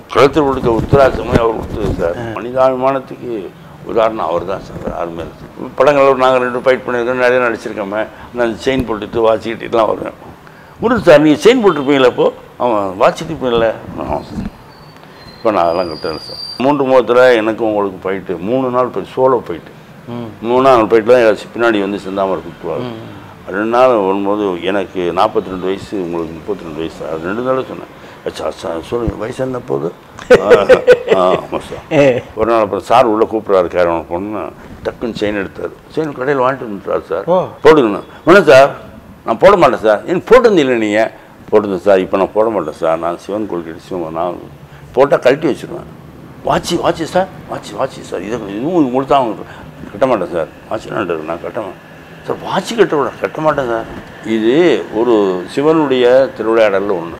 கழுத்தில் கொடுத்த உத்தராசமே அவர் கொடுத்தது சார் மனிதாபிமானத்துக்கு உதாரணம் அவர் தான் சார் யாருமே இல்லை சார். படங்கள் நாங்கள் ரெண்டு ஃபைட் பண்ணியிருக்கோம் நிறைய நடிச்சிருக்கோமே நான் செயின் போட்டுட்டு வாட்ச் கட்டிட்டுலாம் வருவேன் முடிஞ்சு சார் நீங்கள் செயின் போட்டிருப்பீங்களா இப்போ அவன் வாட்ச் கட்டிப்பீங்களே இப்போ நான் அதெல்லாம் கட்டல சார் மூன்று முகத்தில் எனக்கும் உங்களுக்கு போயிட்டு மூணு நாள் போய் சோலோ போயிட்டு மூணாவது நாள் போயிட்டு தான் பின்னாடி வந்து செந்தாமரை குத்துவாங்க ரெண்டு நாள் வரும்போது எனக்கு நாற்பத்தி ரெண்டு வயசு உங்களுக்கு முப்பத்தி ரெண்டு வயசு அது ரெண்டு நாளும் சொன்னேன் அச்சா சார் சொல்லுங்கள் வயசு என்ன போகுது ஆ, ஆ, ஆமாம் சார் ஏ ஒரு நாள் அப்புறம் சார் உள்ளே கூப்பிட்றாரு கேரவன் பொண்ணு டக்குன்னு செயின் எடுத்தார் செயின் கடையில் வாங்கிட்டு வந்துட்டார் சார் ஓ. போட்டுக்கணும் வேணும் சார் நான் போட மாட்டேன் சார் ஏன் போட்டிருந்தீங்களே நீங்கள் போட்டிருந்தேன் சார் இப்போ நான் போட மாட்டேன் சார் நான் சிவன் கோயில் சிவன் நான் போட்டால் கழட்டி வச்சிருவேன் வாட்சி வாட்சி சார் வாட்சி வாட்சி சார் இதை இதுவும் கொடுத்தா அவங்க கட்ட மாட்டேன் சார் வாட்சி நான் நான் கட்ட மாட்டேன் சார் வாட்சி கட்ட விட கட்ட மாட்டேன் சார் இது ஒரு சிவனுடைய திருவிளையாடலில் ஒன்று